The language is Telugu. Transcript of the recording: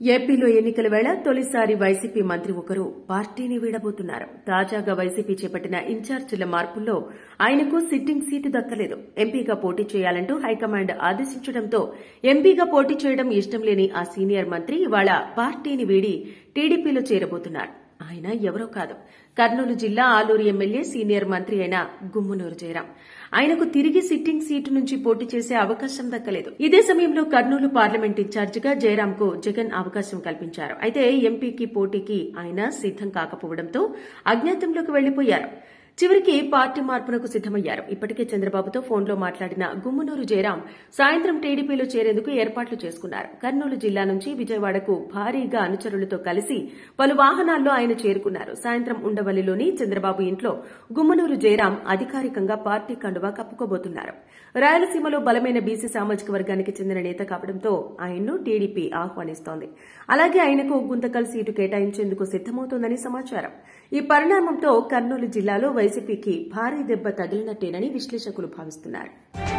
ఏపీలో ఎన్నికల వేళ తొలిసారి వైసీపీ మంత్రి ఒకరు పార్టీని వీడబోతున్నారు తాజాగా వైసీపీ చేపట్టిన ఇన్ఛార్జీల మార్పుల్లో ఆయనకు సిట్టింగ్ సీటు దక్కలేదు ఎంపీగా పోటీ చేయాలంటూ హైకమాండ్ ఆదేశించడంతో ఎంపీగా పోటీ చేయడం ఇష్టం లేని ఆ సీనియర్ మంత్రి ఇవాళ పార్టీని వీడి టీడీపీలో చేరబోతున్నారు ఆయన ఎవరో కాదు కర్నూలు జిల్లా ఆలూరు ఎమ్మెల్యే సీనియర్ మంత్రి అయిన గుమ్మనూరు జయరాం ఆయనకు తిరిగి సిట్టింగ్ సీటు నుంచి పోటీ చేసే అవకాశం దక్కలేదు ఇదే సమయంలో కర్నూలు పార్లమెంట్ ఇన్ఛార్జిగా జయరాంకు జగన్ అవకాశం కల్పించారు అయితే ఎంపీకి పోటీకి ఆయన సిద్దం కాకపోవడంతో అజ్ఞాతంలోకి వెళ్లిపోయారు చివరికి పార్టీ మార్పునకు సిద్దమయ్యారు ఇప్పటికే చంద్రబాబుతో ఫోన్లో మాట్లాడిన గుమ్మనూరు జయరాం సాయంత్రం టీడీపీలో చేరేందుకు ఏర్పాట్లు చేసుకున్నారు కర్నూలు జిల్లా నుంచి విజయవాడకు భారీగా అనుచరులతో కలిసి పలు వాహనాల్లో ఆయన చేరుకున్నారు సాయంత్రం ఉండవల్లిలోని చంద్రబాబు ఇంట్లో గుమ్మనూరు జయరాం అధికారికంగా పార్టీ కండువా కప్పుకోబోతున్నారు రాయలసీమలో బలమైన బీసీ సామాజిక వర్గానికి చెందిన నేత కావడంతో ఆయన్ను టీడీపీ ఆహ్వానిస్తోంది అలాగే ఆయనకు గుంతకల్ సీటు కేటాయించేందుకు సిద్దమవుతోందని సమాచారం ఈ పరిణామంతో కర్నూలు జిల్లాలో వైసీపీకి భారీ దెబ్బ తగిలినట్టేనని విశ్లేషకులు భావిస్తున్నారు